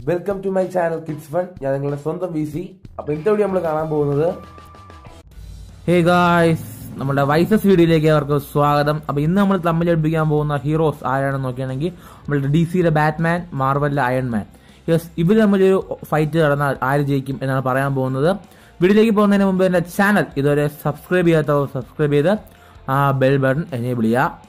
welcome to my channel kids fun ഞാൻ നിങ്ങളുടെ സ്വന്തം വി സി അപ്പൊ ഇന്നത്തെ വീഡിയോ നമ്മൾ കാണാൻ പോകുന്നത് ഹേ ഗായ്സ് നമ്മുടെ വൈസസ് വീഡിയോയിലേക്ക് അവർക്ക് സ്വാഗതം അപ്പൊ ഇന്ന് നമ്മൾ തമ്മിൽ എടുപ്പിക്കാൻ പോകുന്ന ഹീറോസ് ആരാണെന്ന് നോക്കുകയാണെങ്കിൽ നമ്മളുടെ ഡി സിയിലെ ബാറ്റ്മാൻ മാർവലിലെ അയൺമാൻ യെസ് ഇവർ തമ്മിലൊരു ഫൈറ്റ് നടന്നാൽ ആര് ജയിക്കും എന്നാണ് പറയാൻ പോകുന്നത് വീഡിയോയിലേക്ക് പോകുന്നതിന് മുമ്പ് എന്റെ ചാനൽ ഇതുവരെ സബ്സ്ക്രൈബ് ചെയ്യാത്തവർ സബ്സ്ക്രൈബ് ചെയ്ത് ആ ബെൽ ബട്ടൺ എനേബിൾ ചെയ്യുക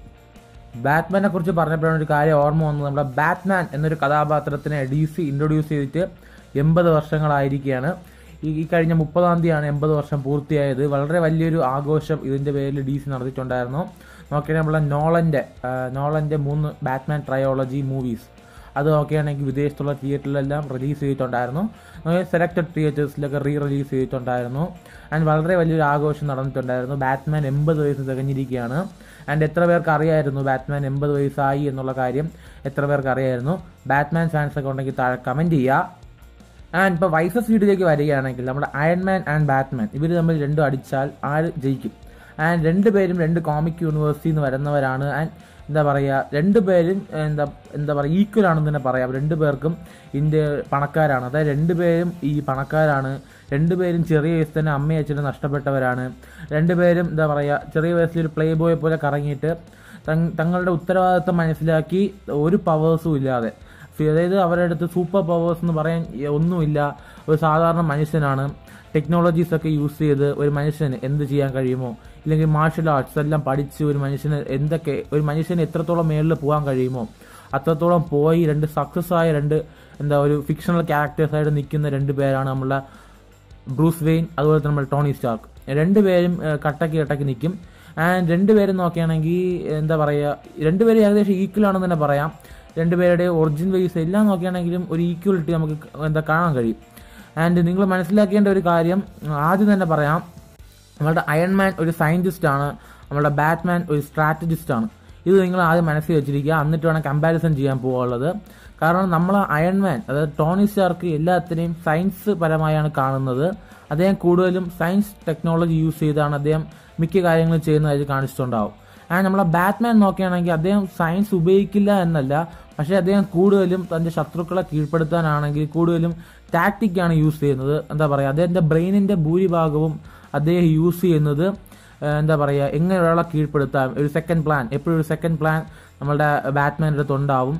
ബാറ്റ്മാനെ കുറിച്ച് പറഞ്ഞപ്പോഴാണ് ഒരു കാര്യം ഓർമ്മ വന്നത് നമ്മുടെ ബാറ്റ്മാൻ എന്നൊരു കഥാപാത്രത്തിനെ ഡി സി ഇൻട്രൊഡ്യൂസ് ചെയ്തിട്ട് എൺപത് വർഷങ്ങളായിരിക്കുകയാണ് ഈ ഈ കഴിഞ്ഞ മുപ്പതാം തീയതിയാണ് എൺപത് വർഷം പൂർത്തിയായത് വളരെ വലിയൊരു ആഘോഷം ഇതിന്റെ പേരിൽ ഡി സി നടത്തിയിട്ടുണ്ടായിരുന്നു നോക്കിയാൽ നമ്മളെ നോളന്റെ ആ, നോളന്റെ മൂന്ന് ബാറ്റ്മാൻ ട്രയോളജി മൂവീസ് അത് നോക്കുകയാണെങ്കിൽ വിദേശത്തുള്ള തിയേറ്ററിലെല്ലാം റിലീസ് ചെയ്തിട്ടുണ്ടായിരുന്നു സെലക്ടഡ് തിയേറ്റേഴ്സിലൊക്കെ റീ റിലീസ് ചെയ്തിട്ടുണ്ടായിരുന്നു ആൻഡ് വളരെ വലിയൊരു ആഘോഷം നടന്നിട്ടുണ്ടായിരുന്നു ബാറ്റ്മാൻ എൺപത് വയസ്സ് തികഞ്ഞിരിക്കുകയാണ് ആൻഡ് എത്ര പേർക്ക് അറിയായിരുന്നു ബാറ്റ്മാൻ എൺപത് വയസ്സായി എന്നുള്ള കാര്യം എത്ര പേർക്ക് അറിയായിരുന്നു ബാറ്റ്മാൻ ഫാൻസ് ഒക്കെ ഉണ്ടെങ്കിൽ താഴെ കമന്റ് ചെയ്യുക ആൻഡ് ഇപ്പോൾ വൈസസ് വീഡിയോയിലേക്ക് വരികയാണെങ്കിൽ നമ്മുടെ അയൺമാൻ ആൻഡ് ബാറ്റ്മാൻ ഇവർ തമ്മിൽ രണ്ടും അടിച്ചാൽ ആര് ജയിക്കും ആൻഡ് രണ്ടുപേരും രണ്ട് കോമിക് യൂണിവേഴ്സിറ്റിയിൽ നിന്ന് വരുന്നവരാണ് ആൻഡ് എന്താ പറയുക രണ്ടുപേരും എന്താ എന്താ പറയുക ഈക്വൽ ആണെന്ന് തന്നെ പറയാം രണ്ടുപേർക്കും ഇന്ത്യ പണക്കാരാണ് അതായത് രണ്ടുപേരും ഈ പണക്കാരാണ് രണ്ടുപേരും ചെറിയ വയസ്സിൽ തന്നെ അമ്മയും അച്ഛനും നഷ്ടപ്പെട്ടവരാണ് രണ്ടുപേരും എന്താ പറയുക ചെറിയ വയസ്സിൽ ഒരു പ്ലേ ബോയെ പോലെ കറങ്ങിയിട്ട് തങ്- തങ്ങളുടെ ഉത്തരവാദിത്തം മനസ്സിലാക്കി ഒരു പവേഴ്സും ഇല്ലാതെ അതായത് അവരുടെ അടുത്ത് സൂപ്പർ പവേഴ്സ് എന്ന് പറയാൻ ഒന്നുമില്ല ഒരു സാധാരണ മനുഷ്യനാണ് ടെക്നോളജീസ് ഒക്കെ യൂസ് ചെയ്ത് ഒരു മനുഷ്യന് എന്ത് ചെയ്യാൻ കഴിയുമോ ഇല്ലെങ്കിൽ മാർഷൽ ആർട്സ് എല്ലാം പഠിച്ച് ഒരു മനുഷ്യന് എന്തൊക്കെ ഒരു മനുഷ്യന് എത്രത്തോളം മേളിൽ പോകാൻ കഴിയുമോ അത്രത്തോളം പോയി രണ്ട് സക്സസ് ആയ രണ്ട് എന്താ ഒരു ഫിക്ഷണൽ ക്യാരക്ടേഴ്സ് ആയിട്ട് നിൽക്കുന്ന രണ്ട് പേരാണ് നമ്മളെ ബ്രൂസ് വെയിൻ അതുപോലെ തന്നെ നമ്മൾ ടോണി സ്റ്റാർക്ക് രണ്ടുപേരും ഏഹ്, കട്ടക്ക് കട്ടക്ക് നിൽക്കും ആൻഡ് രണ്ടുപേരും നോക്കുകയാണെങ്കിൽ എന്താ പറയുക രണ്ടുപേരും ഏകദേശം ഈക്വൽ ആണെന്ന് തന്നെ പറയാം രണ്ടുപേരുടെ ഒറിജിൻ വേസ് എല്ലാം നോക്കുകയാണെങ്കിലും ഒരു ഈക്വലിറ്റി നമുക്ക് ക- എന്താ കാണാൻ കഴിയും ആൻഡ് നിങ്ങൾ മനസ്സിലാക്കേണ്ട ഒരു കാര്യം ആദ്യം തന്നെ പറയാം നമ്മളുടെ അയൺമാൻ ഒരു സയന്റിസ്റ്റ് ആണ് നമ്മളുടെ ബാറ്റ്മാൻ ഒരു സ്ട്രാറ്റജിസ്റ്റ് ആണ് ഇത് നിങ്ങൾ ആദ്യം മനസ്സിൽ വെച്ചിരിക്കുക എന്നിട്ട് വേണം കമ്പാരിസൺ ചെയ്യാൻ പോകാനുള്ളത് കാരണം നമ്മൾ അയൺമാൻ അതായത് ടോണി സ്റ്റാർക്ക് എല്ലാത്തിനെയും സയൻസ് പരമായാണ് കാണുന്നത് അദ്ദേഹം കൂടുതലും സയൻസ് ടെക്നോളജി യൂസ് ചെയ്താണ് അദ്ദേഹം മിക്ക കാര്യങ്ങളും ചെയ്യുന്നതായിട്ട് കാണിച്ചിട്ടുണ്ടാവും ആൻഡ് നമ്മളെ ബാറ്റ്മാൻ നോക്കുകയാണെങ്കിൽ അദ്ദേഹം സയൻസ് ഉപയോഗിക്കില്ല എന്നല്ല പക്ഷേ അദ്ദേഹം കൂടുതലും തന്റെ ശത്രുക്കളെ കീഴ്പ്പെടുത്താനാണെങ്കിൽ കൂടുതലും ടാക്ടിക്കാണ് യൂസ് ചെയ്യുന്നത് എന്താ പറയുക അദ്ദേഹത്തിന്റെ ബ്രെയിനിന്റെ ഭൂരിഭാഗവും അദ്ദേഹം യൂസ് ചെയ്യുന്നത് ഏഹ്, എന്താ പറയുക എങ്ങനെ ഒരാളെ കീഴ്പ്പെടുത്താം ഒരു സെക്കൻഡ് പ്ലാൻ എപ്പോഴും ഒരു സെക്കൻഡ് പ്ലാൻ നമ്മളുടെ ബാറ്റ്മാൻ്റെ അടുത്ത് ഉണ്ടാവും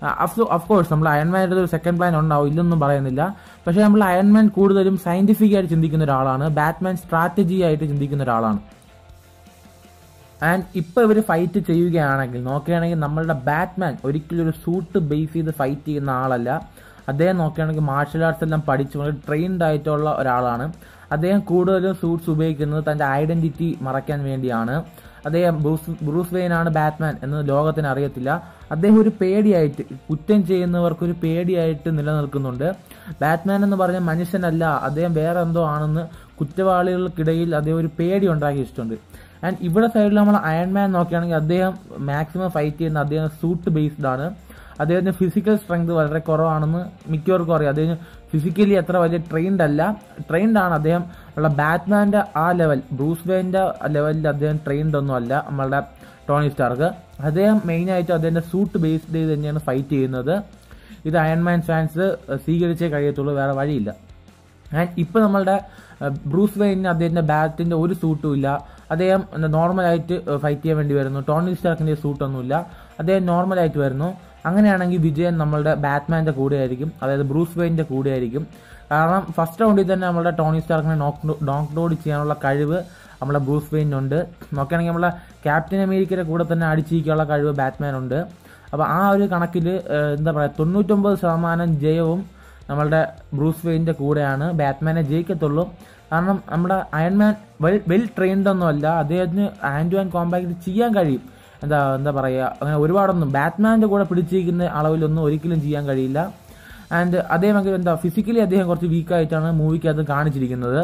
അഫ് കോഴ്സ് നമ്മൾ അയൺമാൻ്റെ അടുത്ത് ഒരു സെക്കൻഡ് പ്ലാൻ ഉണ്ടാവും ഇല്ലൊന്നും പറയുന്നില്ല പക്ഷേ നമ്മൾ അയൺമാൻ കൂടുതലും സയന്റിഫിക് ആയിട്ട് ചിന്തിക്കുന്ന ഒരാളാണ് ബാറ്റ്മാൻ സ്ട്രാറ്റജി ആയിട്ട് ചിന്തിക്കുന്ന ഒരാളാണ് ആൻഡ് ഇപ്പൊ ഇവർ ഫൈറ്റ് ചെയ്യുകയാണെങ്കിൽ നോക്കുകയാണെങ്കിൽ നമ്മളുടെ ബാറ്റ്മാൻ ഒരിക്കലും ഒരു സൂട്ട് ബേസ് ചെയ്ത് ഫൈറ്റ് ചെയ്യുന്ന ആളല്ല അദ്ദേഹം നോക്കുകയാണെങ്കിൽ മാർഷൽ ആർട്സ് എല്ലാം പഠിച്ചു വളരെ ട്രെയിൻഡ് ആയിട്ടുള്ള ഒരാളാണ് അദ്ദേഹം കൂടുതലും സൂട്ട്സ് ഉപയോഗിക്കുന്നത് തന്റെ ഐഡന്റിറ്റി മറയ്ക്കാൻ വേണ്ടിയാണ് അദ്ദേഹം ബ്രൂസ് ബ്രൂസ് വെയിൻ ആണ് ബാറ്റ്മാൻ എന്ന് ലോകത്തിന് അറിയത്തില്ല അദ്ദേഹം ഒരു പേടിയായിട്ട് കുറ്റം ചെയ്യുന്നവർക്ക് ഒരു പേടിയായിട്ട് നിലനിൽക്കുന്നുണ്ട് ബാറ്റ്മാൻ എന്ന് പറഞ്ഞ മനുഷ്യനല്ല അദ്ദേഹം വേറെ എന്തോ ആണെന്ന് കുറ്റവാളികൾക്കിടയിൽ അദ്ദേഹം ഒരു പേടി ഉണ്ടാക്കിയിട്ടുണ്ട് ആൻഡ് ഇവിടെ സൈഡിൽ നമ്മൾ അയൺമാൻ നോക്കുകയാണെങ്കിൽ അദ്ദേഹം മാക്സിമം ഫൈറ്റ് ചെയ്യുന്ന അദ്ദേഹം സൂട്ട് ബേസ്ഡ് ആണ് അദ്ദേഹത്തിന് ഫിസിക്കൽ സ്ട്രെങ്ത് വളരെ കുറവാണെന്ന് മിക്കവർക്കും അറിയാം അദ്ദേഹം ഫിസിക്കലി അത്ര വലിയ ട്രെയിൻഡ് അല്ല ട്രെയിൻഡ് ആണ് അദ്ദേഹം ഉള്ള ബാറ്റ്മാന്റെ ആ ലെവൽ ബ്രൂസ് വെയിന്റെ ലെവലിൽ അദ്ദേഹം ട്രെയിൻഡ് ഒന്നും അല്ല നമ്മളുടെ ടോണി സ്റ്റാർക്ക് അദ്ദേഹം മെയിൻ ആയിട്ട് അദ്ദേഹത്തിന്റെ സൂട്ട് ബേസ്ഡ് ചെയ്ത് തന്നെയാണ് ഫൈറ്റ് ചെയ്യുന്നത് ഇത് അയൺമാൻ ഫാൻസ് സ്വീകരിച്ചേ കഴിയത്തുള്ളൂ വേറെ വഴിയില്ല ആൻഡ് ഇപ്പൊ നമ്മളുടെ അഹ്, ബ്രൂസ് വെയിന് അദ്ദേഹത്തിന്റെ ബാറ്റിന്റെ ഒരു സൂട്ടും ഇല്ല അദ്ദേഹം നോർമൽ ആയിട്ട് ഫൈറ്റ് ചെയ്യാൻ വേണ്ടി വരുന്നു ടോണി സ്റ്റാർക്കിന്റെ സൂട്ടൊന്നുമില്ല അദ്ദേഹം നോർമൽ ആയിട്ട് വരുന്നു അങ്ങനെയാണെങ്കിൽ വിജയൻ നമ്മളുടെ ബാറ്റ്മാന്റെ കൂടെ ആയിരിക്കും അതായത് ബ്രൂസ് വെയിന്റെ കൂടെ ആയിരിക്കും കാരണം ഫസ്റ്റ് റൗണ്ടിൽ തന്നെ നമ്മളുടെ ടോണി സ്റ്റാർക്കിനെ നോക്ക് നോക്ക് ഡൗൺ ചെയ്യാനുള്ള കഴിവ് നമ്മളെ ബ്രൂസ് വെയിനുണ്ട് നോക്കുകയാണെങ്കിൽ നമ്മളെ ക്യാപ്റ്റൻ അമേരിക്കയുടെ കൂടെ തന്നെ അടിച്ചിരിക്കാനുള്ള കഴിവ് ബാറ്റ്മാൻ ഉണ്ട് അപ്പോൾ ആ ഒരു കണക്കിൽ എന്താ പറയുക തൊണ്ണൂറ്റൊമ്പത് ശതമാനം ജയവും നമ്മളുടെ ബ്രൂസ് വെയിന്റെ കൂടെയാണ് ബാറ്റ്മാനെ ജയിക്കത്തുള്ളൂ കാരണം നമ്മുടെ അയൺമാൻ വെൽ വെൽ ട്രെയിൻഡ് ഒന്നും അല്ല അദ്ദേഹത്തിന് ഹാൻഡ് ടു ഹാൻഡ് കോമ്പാക്ട് ചെയ്യാൻ കഴിയും എന്താ എന്താ പറയുക അങ്ങനെ ഒരുപാടൊന്നും ബാറ്റ്മാന്റെ കൂടെ പിടിച്ചിരിക്കുന്ന അളവിലൊന്നും ഒരിക്കലും ചെയ്യാൻ കഴിയില്ല ആൻഡ് അദ്ദേഹം ഒക്കെ എന്താ ഫിസിക്കലി അദ്ദേഹം കുറച്ച് വീക്കായിട്ടാണ് മൂവിക്കകത്ത് കാണിച്ചിരിക്കുന്നത്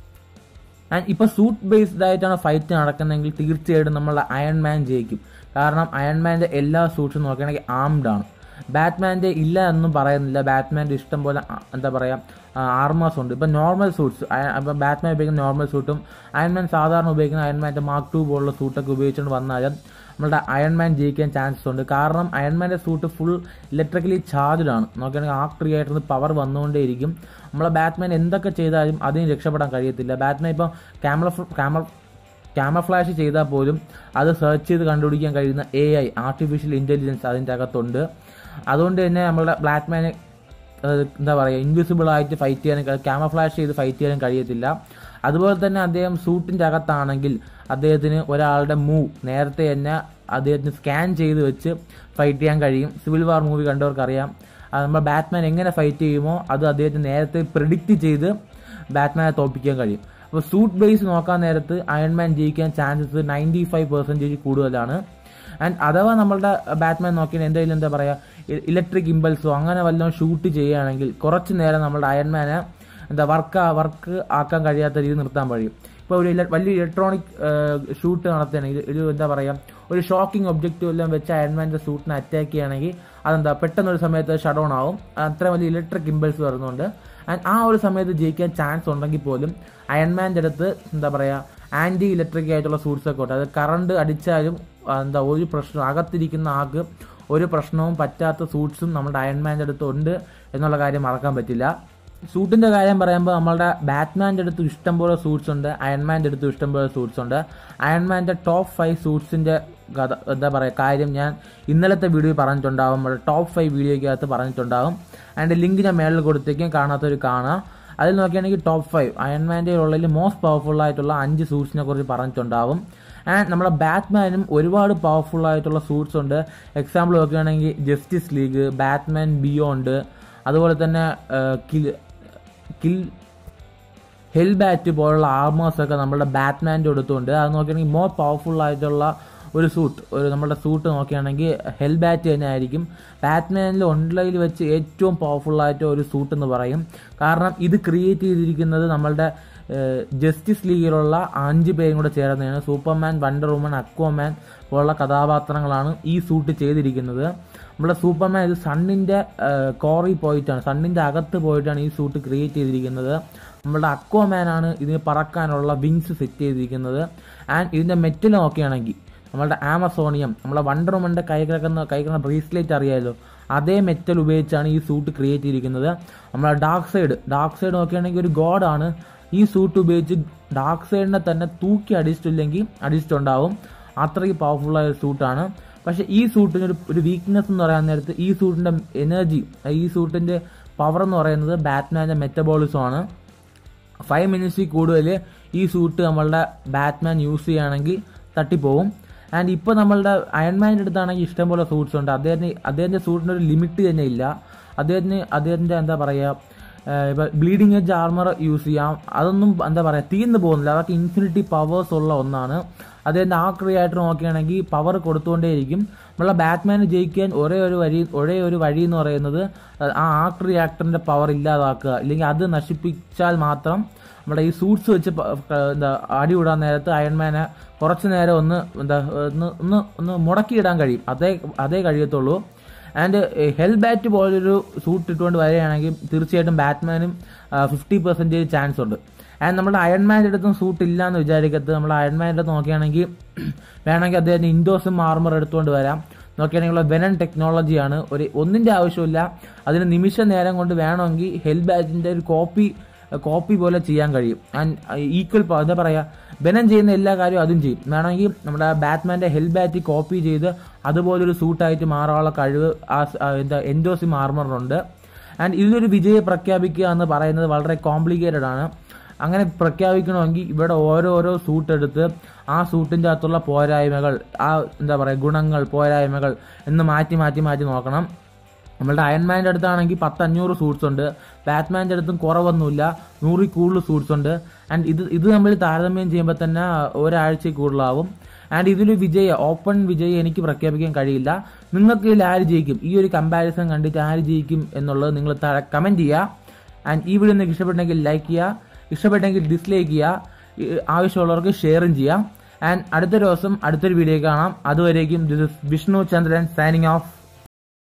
ആൻഡ് ഇപ്പൊ സൂട്ട് ബേസ്ഡ് ആയിട്ടാണ് ഫൈറ്റ് നടക്കുന്നതെങ്കിൽ തീർച്ചയായിട്ടും നമ്മളെ അയൺമാൻ ജയിക്കും കാരണം അയൺമാന്റെ എല്ലാ സൂട്ട്സും നോക്കുകയാണെങ്കിൽ ആംഡ് ആണ് ബാറ്റ്മാന്റെ ഇല്ല എന്നും പറയുന്നില്ല ബാറ്റ്മാന്റെ ഇഷ്ടം പോലെ ആ- എന്താ പറയാ ആർമേഴ്സ് ഉണ്ട് ഇപ്പൊ നോർമൽ സൂട്ട്സ് ഇപ്പൊ ബാറ്റ്മാൻ ഉപയോഗിക്കുന്ന നോർമൽ സൂട്ടും അയൺമാൻ സാധാരണ ഉപയോഗിക്കുന്ന അയൺമാന്റെ മാർക്ക് ടു പോലുള്ള സൂട്ടൊക്കെ ഉപയോഗിച്ചുകൊണ്ട് വന്നാലും നമ്മളുടെ അയൺമാൻ ജയിക്കാൻ ചാൻസസ് ഉണ്ട് കാരണം അയൺമാൻ്റെ സൂട്ട് ഫുൾ ഇലക്ട്രിക്കലി ചാർജ്ഡ് ആണ് നോക്കുകയാണെങ്കിൽ ആ ക്രിയേറ്ററിന് പവർ വന്നുകൊണ്ടേയിരിക്കും നമ്മളെ ബാറ്റ്മാൻ എന്തൊക്കെ ചെയ്താലും അതിന് രക്ഷപ്പെടാൻ കഴിയത്തില്ല ബാറ്റ്മാൻ ഇപ്പോൾ ക്യാമറ ക്യാമറ ക്യാമറ ഫ്ലാഷ് ചെയ്താൽ പോലും അത് സെർച്ച് ചെയ്ത് കണ്ടുപിടിക്കാൻ കഴിയുന്ന എ ഐ ആർട്ടിഫിഷ്യൽ ഇൻ്റലിജൻസ് അതിൻ്റെ അകത്തുണ്ട് അതുകൊണ്ട് തന്നെ നമ്മളുടെ ബ്ലാക്ക്മാനെ എന്താ പറയുക ഇൻവിസിബിൾ ആയിട്ട് ഫൈറ്റ് ചെയ്യാനും ക്യാമറ ഫ്ലാഷ് ചെയ്ത് ഫൈറ്റ് ചെയ്യാനും കഴിയത്തില്ല അതുപോലെ തന്നെ അദ്ദേഹം സൂട്ടിൻ്റെ അകത്താണെങ്കിൽ അദ്ദേഹത്തിന് ഒരാളുടെ മൂവ് നേരത്തെ തന്നെ അദ്ദേഹത്തിന് സ്കാൻ ചെയ്ത് വെച്ച് ഫൈറ്റ് ചെയ്യാൻ കഴിയും സിവിൽ വാർ മൂവി കണ്ടവർക്കറിയാം അത് നമ്മൾ ബാറ്റ്മാൻ എങ്ങനെ ഫൈറ്റ് ചെയ്യുമോ അത് അദ്ദേഹത്തിന് നേരത്തെ പ്രിഡിക്റ്റ് ചെയ്ത് ബാറ്റ്മാനെ തോൽപ്പിക്കാൻ കഴിയും അപ്പോൾ സൂട്ട് ബേസ് നോക്കാൻ നേരത്ത് അയൺമാൻ ജയിക്കാൻ ചാൻസസ് നയൻറ്റി ഫൈവ് പെർസെൻറ്റേജ് കൂടുതലാണ് ആൻഡ് അഥവാ നമ്മളുടെ ബാറ്റ്മാൻ നോക്കിയാൽ എന്തെങ്കിലും എന്താ പറയുക ഇലക്ട്രിക് ഇമ്പൾസോ അങ്ങനെ വല്ലതും ഷൂട്ട് ചെയ്യുകയാണെങ്കിൽ കുറച്ച് നേരം നമ്മളുടെ അയൺമാനെ എന്താ വർക്ക് വർക്ക് ആക്കാൻ കഴിയാത്ത രീതി നിർത്താൻ കഴിയും ഇപ്പോൾ ഒരു ഇല- വലിയ ഇലക്ട്രോണിക് ഷൂട്ട് നടത്തുകയാണെങ്കിൽ ഒരു എന്താ പറയുക ഒരു ഷോക്കിംഗ് ഒബ്ജക്റ്റീവ് എല്ലാം വെച്ച് അയൺമാൻ്റെ സൂട്ടിനെ അറ്റാക്ക് ചെയ്യുകയാണെങ്കിൽ അതെന്താ പെട്ടെന്നൊരു സമയത്ത് ഷട്ട് ഡൗൺ ആവും അത്ര വലിയ ഇലക്ട്രിക് ഇമ്പൾസ് വരുന്നുണ്ട് ആൻഡ് ആ ഒരു സമയത്ത് ജയിക്കാൻ ചാൻസ് ഉണ്ടെങ്കിൽ പോലും അയൺമാൻ്റെ അടുത്ത് എന്താ പറയുക ആൻറ്റി ഇലക്ട്രിക് ആയിട്ടുള്ള സൂട്ട്സ് ഒക്കെ ഉണ്ട് അത് കറണ്ട് അടിച്ചാലും ആ, എന്താ ഒരു പ്രശ്നം അകത്തിരിക്കുന്ന ആൾക്ക് ഒരു പ്രശ്നവും പറ്റാത്ത സൂട്ട്സും നമ്മുടെ അയൺമാൻ്റെ അടുത്ത് ഉണ്ട് എന്നുള്ള കാര്യം മറക്കാൻ പറ്റില്ല സൂട്ടിന്റെ കാര്യം പറയുമ്പോൾ നമ്മളുടെ ബാറ്റ്മാൻ്റെ അടുത്ത് ഇഷ്ടംപോലെ സൂട്ട്സ് ഉണ്ട് അയൺമാൻ്റെ അടുത്ത് ഇഷ്ടംപോലെ സൂട്ട്സ് ഉണ്ട് അയൺമാൻ്റെ ടോപ്പ് ഫൈവ് സൂട്ട്സിന്റെ കഥ എന്താ പറയുക കാര്യം ഞാൻ ഇന്നലത്തെ വീഡിയോ പറഞ്ഞിട്ടുണ്ടാവും നമ്മുടെ ടോപ്പ് ഫൈവ് വീഡിയോയ്ക്കകത്ത് പറഞ്ഞിട്ടുണ്ടാവും അതിൻ്റെ ലിങ്ക് ഞാൻ മേളിൽ കൊടുത്തേക്കും കാണാത്തവർ കാണാം അതിൽ നോക്കുകയാണെങ്കിൽ ടോപ്പ് ഫൈവ് അയൺമാൻ്റെ ഉള്ളതിൽ മോസ്റ്റ് പവർഫുൾ ആയിട്ടുള്ള അഞ്ച് സൂട്ട്സിനെ കുറിച്ച് പറഞ്ഞിട്ടുണ്ടാവും ആൻഡ് നമ്മുടെ ബാറ്റ്മാനും ഒരുപാട് പവർഫുൾ ആയിട്ടുള്ള സൂട്ട്സ് ഉണ്ട് എക്സാമ്പിൾ നോക്കുകയാണെങ്കിൽ ജസ്റ്റിസ് ലീഗ് ബാറ്റ്മാൻ ബിയോണ്ട് അതുപോലെ തന്നെ കിൽ കിൽ ഹെൽ ബാറ്റ് പോലുള്ള ആർമേഴ്സ് ഒക്കെ നമ്മുടെ ബാറ്റ്മാൻ്റെ അടുത്തുണ്ട് അത് നോക്കുകയാണെങ്കിൽ മോർ പവർഫുൾ ആയിട്ടുള്ള ഒരു സൂട്ട് ഒരു നമ്മുടെ സൂട്ട് നോക്കുകയാണെങ്കിൽ ഹെൽ ബാറ്റ് തന്നെ ആയിരിക്കും ബാറ്റ്മാനിൽ ഓൺലൈനിൽ വെച്ച് ഏറ്റവും പവർഫുൾ ആയിട്ട് ഒരു സൂട്ട് എന്ന് പറയും കാരണം ഇത് ക്രിയേറ്റ് ചെയ്തിരിക്കുന്നത് നമ്മളുടെ ജസ്റ്റിസ് ലീഗിലുള്ള അഞ്ച് പേരും കൂടെ ചേർന്നതാണ് സൂപ്പർമാൻ വണ്ടർ വുമൺ അക്വമാൻ പോലുള്ള കഥാപാത്രങ്ങളാണ് ഈ സൂട്ട് ചെയ്തിരിക്കുന്നത് നമ്മുടെ സൂപ്പർമാൻ ഇത് സണ്ണിന്റെ കോറി പോയിട്ടാണ് സണ്ണിന്റെ അകത്ത് പോയിട്ടാണ് ഈ സൂട്ട് ക്രിയേറ്റ് ചെയ്തിരിക്കുന്നത് നമ്മുടെ അക്വമാൻ ആണ് ഇതിന് പറക്കാനുള്ള വിങ്സ് സെറ്റ് ചെയ്തിരിക്കുന്നത് ആൻഡ് ഇതിന്റെ മെറ്റൽ നോക്കുകയാണെങ്കിൽ നമ്മളുടെ ആമസോണിയം നമ്മളെ വണ്ടർ വുമന്റെ കൈ കിടക്കുന്ന കൈ കിടക്കുന്ന ബ്രേസ്ലെറ്റ് അറിയാമല്ലോ അതേ മെറ്റൽ ഉപയോഗിച്ചാണ് ഈ സൂട്ട് ക്രിയേറ്റ് ചെയ്തിരിക്കുന്നത് നമ്മളെ ഡാർക്ക് സൈഡ് ഡാർക്ക് സൈഡ് നോക്കുകയാണെങ്കിൽ ഒരു ഗോഡാണ് ഈ സൂട്ട് ഉപയോഗിച്ച് ഡാർക്ക് സൈഡിനെ തന്നെ തൂക്കി അടിച്ചിട്ടില്ലെങ്കിൽ അടിച്ചിട്ടുണ്ടാവും അത്രയ്ക്ക് പവർഫുൾ ആയ ഒരു സൂട്ടാണ് പക്ഷെ ഈ സൂട്ടിന് ഒരു ഒരു വീക്ക്നെസ് എന്ന് പറയാൻ നേരത്ത് ഈ സൂട്ടിന്റെ എനർജി ഈ സൂട്ടിന്റെ പവർ എന്ന് പറയുന്നത് ബാറ്റ്മാന്റെ മെറ്റബോളിസം ആണ് ഫൈവ് മിനിറ്റ്സിൽ കൂടുതൽ ഈ സൂട്ട് നമ്മളുടെ ബാറ്റ്മാൻ യൂസ് ചെയ്യുകയാണെങ്കിൽ തട്ടിപ്പോവും ആൻഡ് ഇപ്പോൾ നമ്മളുടെ അയൺമാൻ്റെ അടുത്താണെങ്കിൽ ഇഷ്ടംപോലെ സൂട്ട്സ് ഉണ്ട് അദ്ദേഹത്തിന് അദ്ദേഹത്തിൻ്റെ സൂട്ടിന് ഒരു ലിമിറ്റ് തന്നെ ഇല്ല അദ്ദേഹത്തിന് അദ്ദേഹത്തിൻ്റെ എന്താ പറയുക ഇപ്പോൾ ബ്ലീഡിങ് എഡ്ജ് ആർമർ യൂസ് ചെയ്യാം അതൊന്നും എന്താ പറയുക തീർന്നു പോകുന്നില്ല അതൊക്കെ ഇൻഫിനിറ്റി പവേഴ്സ് ഉള്ള ഒന്നാണ് അദ്ദേഹത്തിൻ്റെ ആ ക്രിയേറ്റർ നോക്കുകയാണെങ്കിൽ പവർ കൊടുത്തുകൊണ്ടേയിരിക്കും നമ്മളെ ബാറ്റ്മാന് ജയിക്കാൻ ഒരേ ഒരു വഴി ഒരേ ഒരു വഴി എന്ന് പറയുന്നത് ആ ആർക്ക് റിയാക്ടറിന്റെ പവർ ഇല്ലാതാക്കുക ഇല്ലെങ്കിൽ അത് നശിപ്പിച്ചാൽ മാത്രം നമ്മുടെ ഈ സൂട്ട്സ് വെച്ച് പ- ക- എന്താ അടി വിടാൻ നേരത്ത് അയൺമാനെ കുറച്ച് നേരം ഒന്ന് എന്താ ഒന്ന് ഒന്ന് ഒന്ന് മുടക്കിയിടാൻ കഴിയും അതേ അതേ കഴിയത്തുള്ളൂ ആൻഡ് ഹെൽ ബാറ്റ് പോലൊരു സൂട്ട് ഇട്ടുകൊണ്ട് വരികയാണെങ്കിൽ തീർച്ചയായിട്ടും ബാറ്റ്മാനും ഫിഫ്റ്റി പെർസെൻറ്റേജ് ചാൻസ് ഉണ്ട് ആൻഡ് നമ്മുടെ അയൺമാൻ്റെ അടുത്തും സൂട്ട് ഇല്ല എന്ന് വിചാരിക്കത്ത് നമ്മൾ അയൺമാൻ്റെ അടുത്ത് നോക്കുകയാണെങ്കിൽ വേണമെങ്കിൽ അദ്ദേഹത്തിന് ഇൻഡോസും ആർമർ എടുത്തുകൊണ്ട് വരാം നോക്കുകയാണെങ്കിൽ ഉള്ള വെനൻ ടെക്നോളജിയാണ് ഒരു ഒന്നിൻ്റെ ആവശ്യമില്ല അതിന് നിമിഷ നേരം കൊണ്ട് വേണമെങ്കിൽ ഹെൽ ബാറ്റിൻ്റെ ഒരു കോപ്പി കോപ്പി പോലെ ചെയ്യാൻ കഴിയും ആൻഡ് ഈക്വൽ എന്താ പറയുക ബെനൻ ചെയ്യുന്ന എല്ലാ കാര്യവും അതും ചെയ്യും വേണമെങ്കിൽ നമ്മുടെ ബാറ്റ്മാൻ്റെ ഹെൽ ബാറ്റ് കോപ്പി ചെയ്ത് അതുപോലൊരു സൂട്ടായിട്ട് മാറാനുള്ള കഴിവ് ആ സ- ആ എന്താ എൻഡോസിം ആർമറിനുണ്ട് ആൻഡ് ഇതിലൊരു വിജയം പ്രഖ്യാപിക്കുക എന്ന് പറയുന്നത് വളരെ കോംപ്ലിക്കേറ്റഡ് ആണ് അങ്ങനെ പ്രഖ്യാപിക്കണമെങ്കിൽ ഇവിടെ ഓരോരോ സൂട്ട് എടുത്ത് ആ സൂട്ടിൻ്റെ അകത്തുള്ള പോരായ്മകൾ ആ എന്താ പറയുക ഗുണങ്ങൾ പോരായ്മകൾ എന്ന് മാറ്റി മാറ്റി മാറ്റി നോക്കണം നമ്മളുടെ അയൺമാൻ്റെ അടുത്താണെങ്കിൽ പത്ത് അഞ്ഞൂറ് സൂട്ട്സ് ഉണ്ട് ബാറ്റ്മാൻ്റെ അടുത്തും കുറവൊന്നുമില്ല നൂറിൽ കൂടുതൽ സൂട്ട്സ് ഉണ്ട് ആൻഡ് ഇത് ഇത് നമ്മൾ താരതമ്യം ചെയ്യുമ്പോൾ തന്നെ ഒരാഴ്ചയിൽ കൂടുതലാവും ആൻഡ് ഇതിലൊരു വിജയ ഓപ്പൺ വിജയം എനിക്ക് പ്രഖ്യാപിക്കാൻ കഴിയില്ല നിങ്ങൾക്ക് ഇതിൽ ആര് ജയിക്കും ഈ ഒരു കമ്പാരിസൺ കണ്ടിട്ട് ആര് ജയിക്കും എന്നുള്ളത് നിങ്ങൾ താഴെ കമൻറ്റ് ചെയ്യുക ആൻഡ് ഈ വീഡിയോ നിങ്ങൾക്ക് ഇഷ്ടപ്പെട്ടെങ്കിൽ ലൈക്ക് ചെയ്യുക ഇഷ്ടപ്പെട്ടെങ്കിൽ ഡിസ്ലൈക്ക് ചെയ്യുക ഈ ആവശ്യമുള്ളവർക്ക് ഷെയറും ചെയ്യാം ആൻഡ് അടുത്ത ദിവസം അടുത്തൊരു വീഡിയോ കാണാം അതുവരേക്കും this is Vishnu Chandran signing of